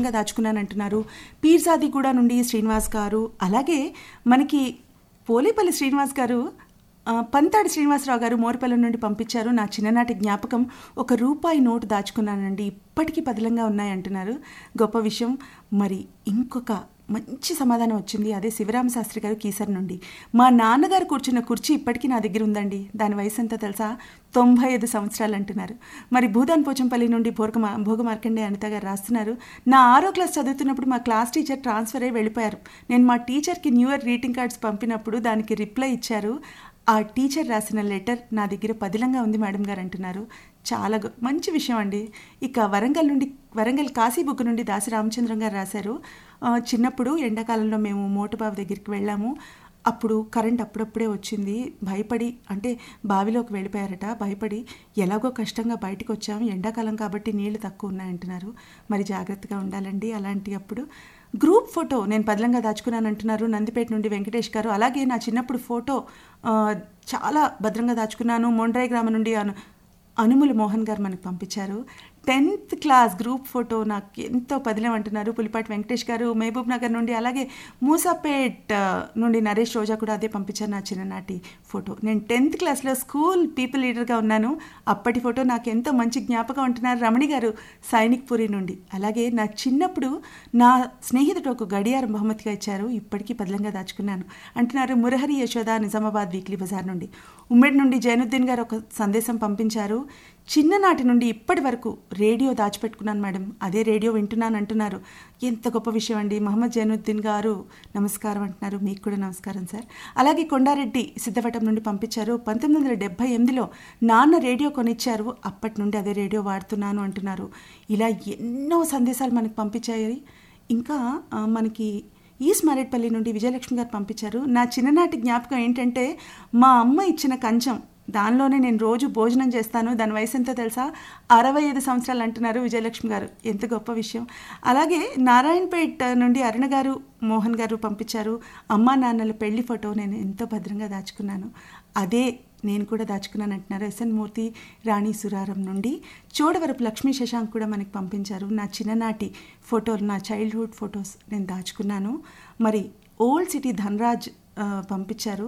భద్రంగా దాచుకున్నాను అంటున్నారు పీర్జాదిగూడ నుండి శ్రీనివాస్ గారు అలాగే మనకి పోలేపల్లి శ్రీనివాస్ గారు ఆ, పంతాడి శ్రీనివాసరావు గారు మోరపల్లి నుండి పంపించారు నా చిన్ననాటి జ్ఞాపకం ఒక రూపాయి నోటు దాచుకున్నానండి ఇప్పటికీ పదిలంగా ఉన్నాయి అంటున్నారు గొప్ప విషయం మరి ఇంకొక మంచి సమాధానం వచ్చింది అదే శివరామ శాస్త్రి గారు కీసర్ నుండి మా నాన్నగారు కూర్చున్న కుర్చీ ఇప్పటికీ నా దగ్గర ఉందండి దాని వయసు ఎంత తెలుసా తొంభై ఐదు సంవత్సరాలు అంటున్నారు మరి భూదాన్ పోచంపల్లి నుండి భోగ భోగ మార్కండే అనిత గారు రాస్తున్నారు నా ఆరో క్లాస్ చదువుతున్నప్పుడు మా క్లాస్ టీచర్ ట్రాన్స్ఫర్ అయ్యి వెళ్ళిపోయారు నేను మా టీచర్కి న్యూ ఇయర్ గ్రీటింగ్ కార్డ్స్ పంపినప్పుడు దానికి రిప్లై ఇచ్చారు ఆ టీచర్ రాసిన లెటర్ నా దగ్గర పదిలంగా ఉంది మేడం గారు అంటున్నారు చాలా గొ- మంచి విషయం అండి ఇక వరంగల్ నుండి వరంగల్ కాశీబుక్ నుండి దాసి రామచంద్రం గారు రాశారు ఆ, చిన్నప్పుడు ఎండాకాలంలో మేము మోటుబావి దగ్గరికి వెళ్ళాము అప్పుడు కరెంట్ అప్పుడప్పుడే వచ్చింది భయపడి అంటే బావిలోకి వెళ్ళిపోయారట భయపడి ఎలాగో కష్టంగా బయటకు వచ్చాం ఎండాకాలం కాబట్టి నీళ్లు తక్కువ ఉన్నాయంటున్నారు మరి జాగ్రత్తగా ఉండాలండి అలాంటి అప్పుడు గ్రూప్ ఫోటో నేను పదలంగా దాచుకున్నాను అంటున్నారు నందిపేట నుండి వెంకటేష్ గారు అలాగే నా చిన్నప్పుడు ఫోటో ఆ, చాలా భద్రంగా దాచుకున్నాను మొండ్రాయి గ్రామం నుండి అను అనుములు మోహన్ గారు మనకు పంపించారు టెన్త్ క్లాస్ గ్రూప్ ఫోటో నాకు ఎంతో పదిలం అంటున్నారు పులిపాటి వెంకటేష్ గారు మహబూబ్ నగర్ నుండి అలాగే మూసాపేట్ ఆ, నుండి నరేష్ రోజా కూడా అదే పంపించారు నా చిన్ననాటి ఫోటో నేను టెన్త్ క్లాస్లో స్కూల్ పీపుల్ లీడర్గా ఉన్నాను అప్పటి ఫోటో నాకు ఎంతో మంచి జ్ఞాపకం అంటున్నారు రమణి గారు సైనిక్ పురి నుండి అలాగే నా చిన్నప్పుడు నా స్నేహితుడు ఒక గడియారం బహుమతిగా ఇచ్చారు ఇప్పటికీ పదిలంగా దాచుకున్నాను అంటున్నారు మురహరి యశోద నిజామాబాద్ వీక్లీ బజార్ నుండి ఉమ్మడి నుండి జైనుద్దీన్ గారు ఒక సందేశం పంపించారు చిన్ననాటి నుండి ఇప్పటి వరకు రేడియో దాచిపెట్టుకున్నాను మేడం అదే రేడియో వింటున్నాను అంటున్నారు ఎంత గొప్ప విషయం అండి మహమ్మద్ జైనుద్దీన్ గారు నమస్కారం అంటున్నారు మీకు కూడా నమస్కారం సార్ అలాగే కొండారెడ్డి సిద్ధవటం నుండి పంపించారు పంతొమ్మిది వందల డెబ్బై ఎనిమిదిలో నాన్న రేడియో కొనిచ్చారు అప్పటి నుండి అదే రేడియో వాడుతున్నాను అంటున్నారు ఇలా ఎన్నో సందేశాలు మనకు పంపించాయి ఇంకా ఆ, మనకి ఈస్ట్ మారేడ్పల్లి నుండి విజయలక్ష్మి గారు పంపించారు నా చిన్ననాటి జ్ఞాపకం ఏంటంటే మా అమ్మ ఇచ్చిన కంచం దానిలోనే నేను రోజు భోజనం చేస్తాను దాని వయసు ఎంతో తెలుసా అరవై ఐదు సంవత్సరాలు అంటున్నారు విజయలక్ష్మి గారు ఎంత గొప్ప విషయం అలాగే నారాయణపేట్ నుండి అరుణ గారు మోహన్ గారు పంపించారు అమ్మా నాన్నల పెళ్లి ఫోటో నేను ఎంతో భద్రంగా దాచుకున్నాను అదే నేను కూడా దాచుకున్నాను అంటున్నారు ఎస్ఎన్ మూర్తి రాణి సురారం నుండి చోడవరపు లక్ష్మీ శశాంక్ కూడా మనకి పంపించారు నా చిన్ననాటి ఫోటోలు నా చైల్డ్హుడ్ ఫొటోస్ నేను దాచుకున్నాను మరి ఓల్డ్ సిటీ ధనరాజ్ ఆ, పంపించారు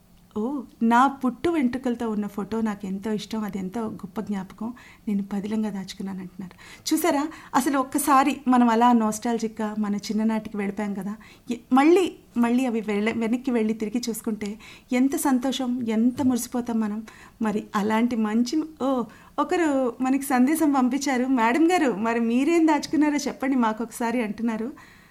ఓ నా పుట్టు వెంట్రుకలతో ఉన్న ఫోటో నాకు ఎంతో ఇష్టం అది ఎంతో గొప్ప జ్ఞాపకం నేను పదిలంగా దాచుకున్నాను అంటున్నారు చూసారా అసలు ఒక్కసారి మనం అలా నోస్టాలజిక్గా మన చిన్ననాటికి వెళ్ళిపోయాం కదా ఎ- మళ్ళీ మళ్ళీ అవి వెళ్ళ వెనక్కి వెళ్ళి తిరిగి చూసుకుంటే ఎంత సంతోషం ఎంత మురిసిపోతాం మనం మరి అలాంటి మంచి ఓ ఒకరు మనకి సందేశం పంపించారు మేడం గారు మరి మీరేం దాచుకున్నారో చెప్పండి మాకు ఒకసారి అంటున్నారు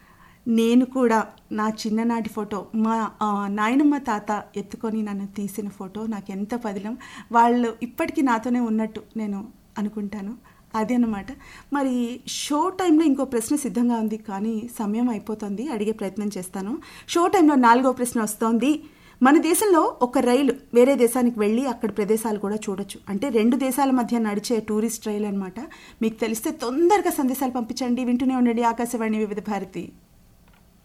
నేను కూడా నా చిన్ననాటి ఫోటో మా ఆ, నాయనమ్మ తాత ఎత్తుకొని నన్ను తీసిన ఫోటో నాకు ఎంత పదిలం వాళ్ళు ఇప్పటికీ నాతోనే ఉన్నట్టు నేను అనుకుంటాను అదే అన్నమాట మరి షో టైంలో ఇంకో ప్రశ్న సిద్ధంగా ఉంది కానీ సమయం అయిపోతుంది అడిగే ప్రయత్నం చేస్తాను షో టైంలో నాలుగో ప్రశ్న వస్తోంది మన దేశంలో ఒక రైలు వేరే దేశానికి వెళ్ళి అక్కడ ప్రదేశాలు కూడా చూడొచ్చు అంటే రెండు దేశాల మధ్య నడిచే టూరిస్ట్ రైలు అనమాట మీకు తెలిస్తే తొందరగా సందేశాలు పంపించండి వింటూనే ఉండండి ఆకాశవాణి వివిధ భారతి